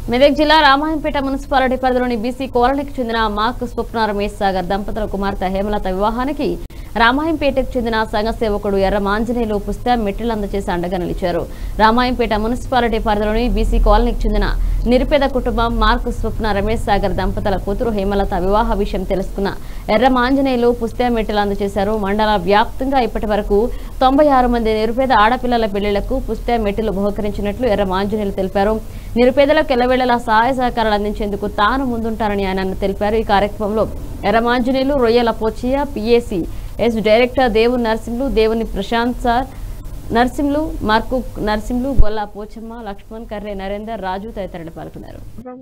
మెదక్ జిల్లా రామాయంపేట మున్సిపాలిటీ పరిధిలోని బీసీ కాలనీకి చెందిన మాక్ స్వప్న రమేష్ సాగర్ దంపతుల కుమార్తె హేమలత వివాహానికి రామాయంపేటకు చెందిన సంఘ సేవకుడు ఎర్ర మాంజనేయులు పుస్తకం మెట్టిలు అందజేసి అండగా నిలిచారు రామాయంపేట మున్సిపాలిటీ పరిధిలోని బీసీ కాలనీకి చెందిన నిరుపేద కుటుంబం మార్క్ స్వప్న రమేష్ సాగర్ దంపతుల కూతురు హేమలత వివాహ విషయం తెలుసుకున్న ఎర్ర మాంజనేయులు పుస్తకం మెట్టిలు అందజేశారు మండల వ్యాప్తంగా ఇప్పటి వరకు తొంభై ఆరు మంది నిరుపేద ఆడపిల్లల పెళ్లిళ్లకు పుస్తక మెట్టిలు బహుకరించినట్లు ఎర్ర మాంజనేయులు తెలిపారు నిరుపేదలకు ఎల్లవేళలా సహాయ సహకారాలు అందించేందుకు తాను ముందుంటారని ఆయన తెలిపారు ఈ కార్యక్రమంలో ఎర్రమాంజనేయులు రొయ్యల పోచియా PAC yes director Devu Narsimhulu దేవుని ప్రశాంత్ సార్ నర్సింహులు మార్కు నర్సింహులు గొల్లా పోచమ్మ లక్ష్మణ్ కర్రే నరేందర్ రాజు తదితరులు పాల్గొన్నారు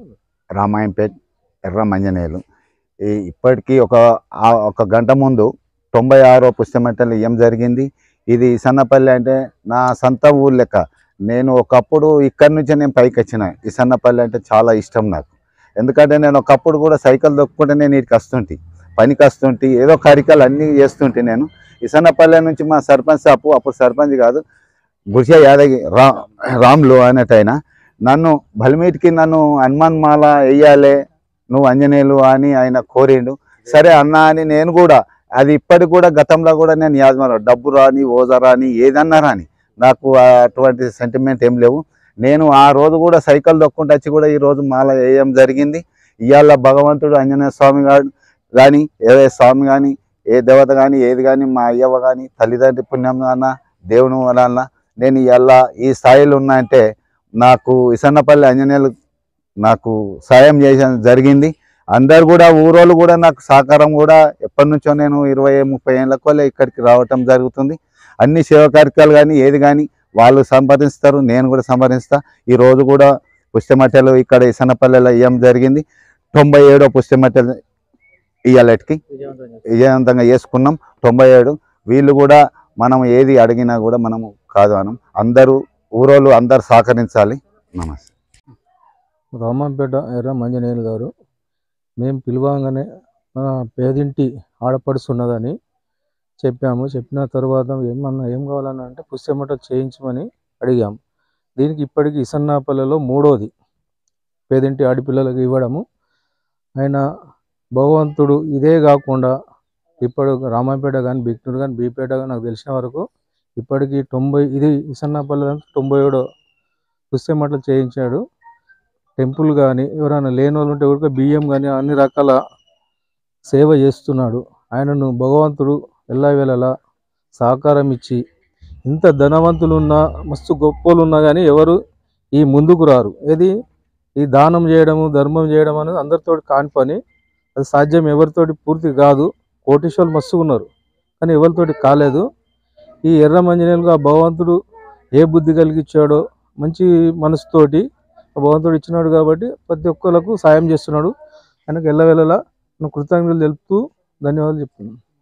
రామాయంపేట్ ఎర్ర మంజనేయులు ఈ ఇప్పటికీ ఒక ఆ- ఒక గంట ముందు తొంభై ఆరో పుస్తమెట్టలు ఏం జరిగింది ఇది సన్నపల్లి అంటే నా సొంత ఊరు లెక్క నేను ఒకప్పుడు ఇక్కడి నుంచే నేను పైకి వచ్చిన ఈ సన్నపల్లి అంటే చాలా ఇష్టం నాకు ఎందుకంటే నేను ఒకప్పుడు కూడా సైకిల్ దొక్కుంటే నేను ఇక్కడికి వస్తుంటే పనికి వస్తుంటే ఏదో కార్యక్రమాలు అన్నీ చేస్తుంటే నేను ఈ సన్నపల్లి నుంచి మా సర్పంచ్ సాపు అప్పుడు సర్పంచ్ కాదు గుడిస యాదగి రా రాములు అనేటైనా నన్ను బలిమీటికి నన్ను హనుమాన్ మాల వేయాలి నువ్వు అంజనేయులు అని ఆయన కోరిండు సరే అన్న అని నేను కూడా అది ఇప్పటికి కూడా గతంలో కూడా నేను యాజమాన డబ్బు రాని ఓజా రాని ఏదన్నా రాని నాకు అటువంటి సెంటిమెంట్ ఏం లేవు నేను ఆ రోజు కూడా సైకిల్ దొక్కుంటూ వచ్చి కూడా ఈ రోజు మాల వేయడం జరిగింది ఇవాళ భగవంతుడు ఆంజనేయ స్వామి గారు కానీ ఏ స్వామి కానీ ఏ దేవత కానీ ఏది కానీ మా అయ్యవ కానీ తల్లిదండ్రి పుణ్యం అన్న దేవుని వలన నేను ఇవాళ ఈ స్థాయిలో ఉన్నా అంటే నాకు ఇసన్నపల్లి ఆంజనేయులు నాకు సాయం చేయడం జరిగింది అందరు కూడా ఊరోళ్ళు కూడా నాకు సహకారం కూడా ఎప్పటి నుంచో నేను ఇరవై ముప్పై ఏళ్ళ ఇక్కడికి రావటం జరుగుతుంది అన్ని సేవా కార్యక్రమాలు కానీ ఏది కానీ వాళ్ళు సంపాదిస్తారు నేను కూడా సంపాదిస్తా ఈ రోజు కూడా పుష్యమట్టెలు ఇక్కడ ఇసన్నపల్లిలో ఇవ్వడం జరిగింది తొంభై ఏడో పుష్యమట్టెలు ఇయ్యాలటికి విజయవంతంగా చేసుకున్నాం తొంభై ఏడు వీళ్ళు కూడా మనం ఏది అడిగినా కూడా మనము కాదు అనం అందరూ ఊరోళ్ళు అందరు సహకరించాలి నమస్తే రామంపేట ఎర్ర మంజనేయులు గారు మేము పిలవంగానే ఆ, పేదింటి ఆడపడుచున్నదని చెప్పాము చెప్పిన తర్వాత ఏమన్నా ఏం కావాలని అంటే పుస్తమట చేయించమని అడిగాం దీనికి ఇప్పటికి ఇసన్నాపల్లిలో మూడోది పేదింటి ఆడపిల్లలకు ఇవ్వడము ఆయన భగవంతుడు ఇదే కాకుండా ఇప్పుడు రామాపేట కానీ బిక్నూరు కానీ బీపేట కానీ నాకు తెలిసిన వరకు ఇప్పటికి తొంభై ఇది ఇసన్నాపల్లి దాంట్లో తొంభై ఏడో పుస్తమటలు చేయించాడు టెంపుల్ కానీ ఎవరైనా లేని వాళ్ళు ఉంటే కూడా బియ్యం కానీ అన్ని రకాల సేవ చేస్తున్నాడు ఆయనను భగవంతుడు ఎల్లవేళలా సహకారం ఇచ్చి ఇంత ధనవంతులు ఉన్నా మస్తు గొప్పలు ఉన్నా కానీ ఎవరు ఈ ముందుకు రారు ఏది ఈ దానం చేయడము ధర్మం చేయడం అనేది అందరితో కాని పని అది సాధ్యం ఎవరితోటి పూర్తి కాదు కోటీశ్వరులు మస్తు ఉన్నారు కానీ ఎవరితోటి కాలేదు ఈ ఎర్ర మంజనేయులుగా భగవంతుడు ఏ బుద్ధి కలిగించాడో మంచి మనసుతోటి భగవంతుడు ఇచ్చినాడు కాబట్టి ప్రతి ఒక్కరికి సాయం చేస్తున్నాడు ఆయనకు ఎల్లవేళలా నేను కృతజ్ఞతలు తెలుపుతూ ధన్యవాదాలు చెప్తున్నాను